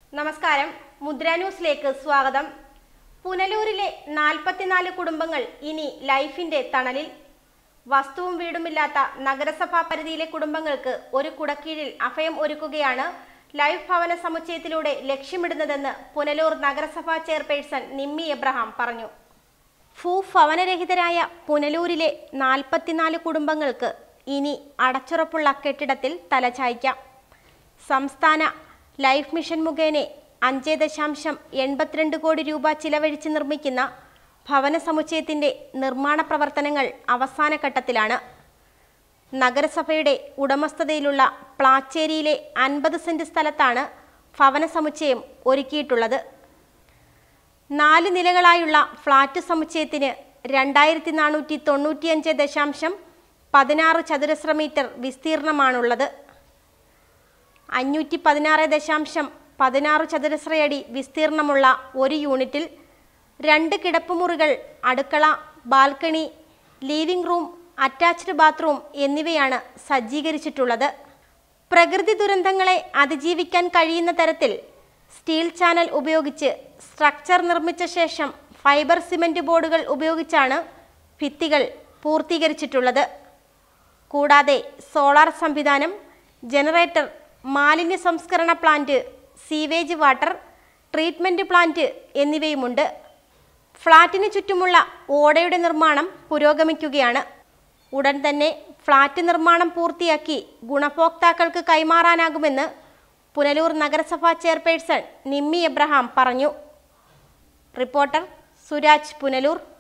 നമസ്കാരം മുദ്ര ന്യൂസിലേക്ക് സ്വാഗതം പുനലൂരിലെ നാൽപ്പത്തിനാല് കുടുംബങ്ങൾ ഇനി ലൈഫിന്റെ തണലിൽ വസ്തുവും വീടുമില്ലാത്ത നഗരസഭാ പരിധിയിലെ കുടുംബങ്ങൾക്ക് ഒരു കുടക്കീഴിൽ അഭയം ഒരുക്കുകയാണ് ലൈഫ് ഭവന സമുച്ചയത്തിലൂടെ ലക്ഷ്യമിടുന്നതെന്ന് പുനലൂർ നഗരസഭാ ചെയർപേഴ്സൺ നിമ്മി എബ്രഹാം പറഞ്ഞു ഭൂഭവനരഹിതരായ പുനലൂരിലെ നാൽപ്പത്തിനാല് കുടുംബങ്ങൾക്ക് ഇനി അടച്ചുറപ്പുള്ള കെട്ടിടത്തിൽ തലചായ്ക്കാം സംസ്ഥാന ലൈഫ് മിഷൻ മുഖേന അഞ്ച് ദശാംശം എൺപത്തിരണ്ട് കോടി രൂപ ചിലവഴിച്ച് നിർമ്മിക്കുന്ന ഭവന സമുച്ചയത്തിന്റെ നിർമ്മാണ പ്രവർത്തനങ്ങൾ അവസാന ഘട്ടത്തിലാണ് നഗരസഭയുടെ ഉടമസ്ഥതയിലുള്ള പ്ലാച്ചേരിയിലെ അൻപത് സെന്റ് സ്ഥലത്താണ് ഭവന സമുച്ചയം ഒരുക്കിയിട്ടുള്ളത് നാല് നിലകളായുള്ള ഫ്ളാറ്റ് സമുച്ചയത്തിന് രണ്ടായിരത്തി നാനൂറ്റി തൊണ്ണൂറ്റിയഞ്ച് ദശാംശം പതിനാറ് ചതുരശ്ര മീറ്റർ വിസ്തീർണമാണുള്ളത് അഞ്ഞൂറ്റി പതിനാറ് ദശാംശം പതിനാറ് ചതുരശ്രയടി വിസ്തീർണമുള്ള ഒരു യൂണിറ്റിൽ രണ്ട് കിടപ്പുമുറികൾ അടുക്കള balcony living room attached bathroom എന്നിവയാണ് സജ്ജീകരിച്ചിട്ടുള്ളത് പ്രകൃതി ദുരന്തങ്ങളെ അതിജീവിക്കാൻ കഴിയുന്ന തരത്തിൽ സ്റ്റീൽ ചാനൽ ഉപയോഗിച്ച് സ്ട്രക്ചർ നിർമ്മിച്ച ശേഷം ഫൈബർ സിമന്റ് ബോർഡുകൾ ഉപയോഗിച്ചാണ് ഭിത്തികൾ പൂർത്തീകരിച്ചിട്ടുള്ളത് കൂടാതെ സോളാർ സംവിധാനം ജനറേറ്റർ മാലിന്യ സംസ്കരണ plant sewage water treatment plant എന്നിവയുമുണ്ട് ഫ്ളാറ്റിന് ചുറ്റുമുള്ള ഓടയുടെ നിർമ്മാണം പുരോഗമിക്കുകയാണ് ഉടൻ തന്നെ ഫ്ളാറ്റ് നിർമ്മാണം പൂർത്തിയാക്കി ഗുണഭോക്താക്കൾക്ക് കൈമാറാനാകുമെന്ന് പുനലൂർ നഗരസഭാ ചെയർപേഴ്സൺ നിമ്മി എബ്രഹാം പറഞ്ഞു റിപ്പോർട്ടർ സുരാജ് പുനലൂർ